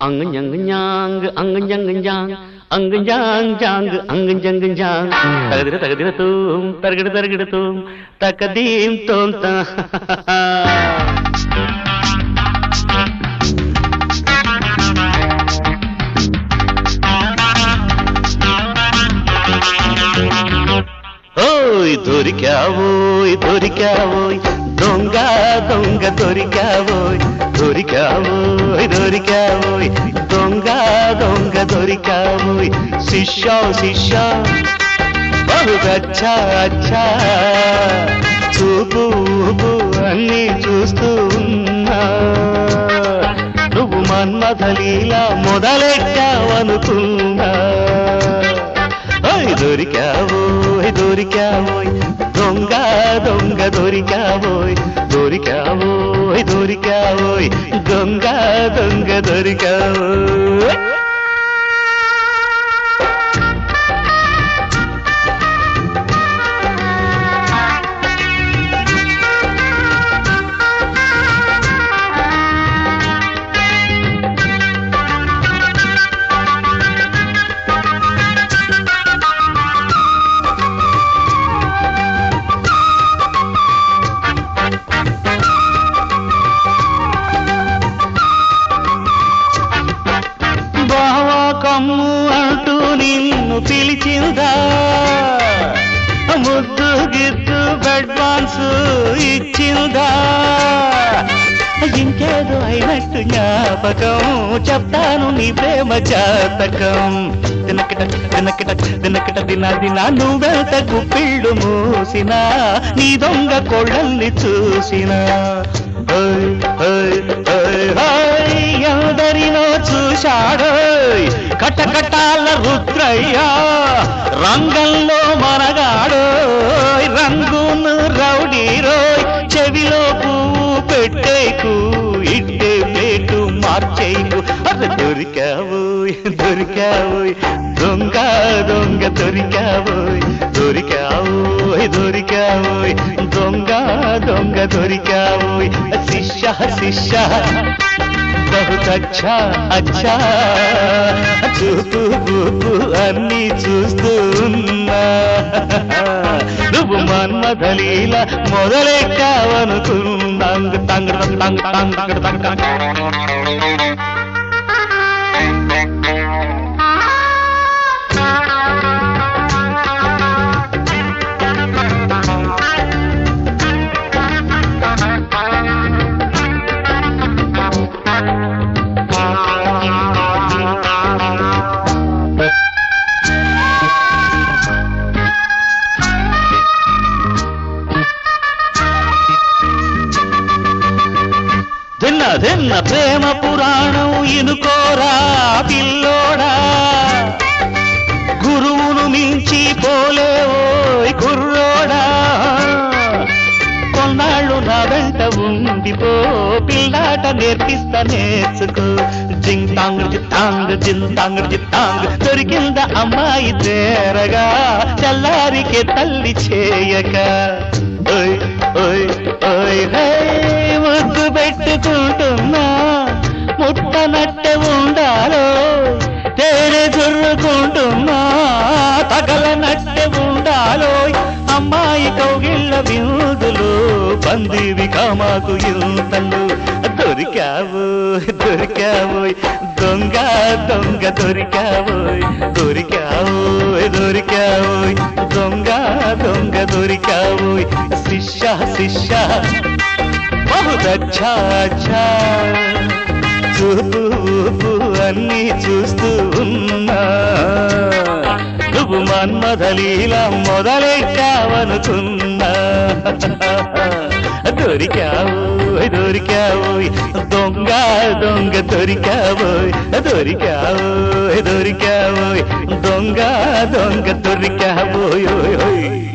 అంగంజంగంజాంగ్ అంగంజంగంజాంగ్ అంగంజాంగ్ అంగంజంగంజాంగ్ తగదిర తగదిర తూం తరగడ తరగడ తూం తకదీం తోం తా ఓయ్ దొరికావోయ్ దొరికావోయ్ దొంగ దొంగ దొరికావోయ్ దొరికావోయ్ దొరికావోయ్ దొంగ దొంగ దొరికావోయ్ శిష్యా శిష్యా బహుగచ్చా అచ్చా చూపు ఊపు అన్ని చూస్తూ ఉన్నా నువ్వు మన్మథలీలా మొదలెట్టావనుకున్నా ఓయ్ దొరికావోయ్ దొరికావోయ్ దొంగ దొంగ దొరికావోయ్ దొరికావోయ్ దొరికావోయ్ దొంగ దొంగ దొరికావోయ్ బావా కమ్ము అంటూ నిన్ను పిలిచిందా ముద్దు గిద్దు అడ్వాన్స్ ఇచ్చిందా ఇంకేదో అయినట్టు జ్ఞాపకం చెప్తాను నీ ప్రేమ జాతకం తినకట తినకట తినకట దిన దిన నువ్వెంత గుప్పిళ్ళు మూసినా నీ దొంగ కొళ్ళల్ని చూసినా ఓయ్, ఓయ్, ఓయ్, ఓయ్, ఎందరినో చూశాడోయ్ కటకటాల రుద్రయ్య రంగంలో మనగాడోయ్ రంగును రౌడీ రోయ్ చెవిలో పువ్వు పెట్టేకు ఇట్టే ప్లేటు మార్చేకు అది దొరికావోయ్ దొరికావోయ్ దొంగ దొంగ దొరికావోయ్ దొరికావోయ్ దొరికావోయ్ దొంగ దొంగ దొరికావోయ్ శిష్య శిష్య బహుత్ అచ్చా అచ్చా చూపు బూపు అన్ని చూస్తూ ఉన్నా నువ్వు మన్మధలీల మొదలెట్టావనుకున్నాంగ్ తంగ్ తంగ్ తంగ్ తంగ్ తంగ్ తంగ్ తంగ్ దిన్న దిన్న ప్రేమ పురాణం ఇనుకోరా పిల్లోడా గురువును మించి పోలేవోయ్ కుర్రోడా కొన్నాళ్ళు నా వెంట ఉండిపో పిల్లాట నేర్పిస్తా నేర్చుకో జింగ్ తాంగ్ జిత్తాంగ్ జింతాంగ్ జిత్తాంగ్ దొరికింద అమ్మాయి తేరగా చల్లారికే తల్లి చేయక ఓయ్ ఓయ్ ఓయ్ హే ముద్దు పెట్టుకుంటున్నా ముట్టనట్టే ఉండాలో తేనె జుర్రుకుంటున్నా తగలనట్టే ఉండాలో అమ్మాయి కౌగిళ్ళ విందులు పందివి కామాకు ఇంతలు దొరికావు దొరికావు దొంగ దొంగ దొరికావు దొరికావు దొరికావు దొంగ దొంగ దొరికావు శిష్య శిష్య బహుత్ అచ్చా అచ్చా చూపు ఊపు అన్ని చూస్తూ ఉన్నా నువ్వు మన్మధలీల మొదలెట్టావనుకున్నా దొరికావు దొరికావు దొంగ దొంగ దొరికావు దొరికావు దొరికావు దొంగ దొంగ దొరికావు ఓయ్ ఓయ్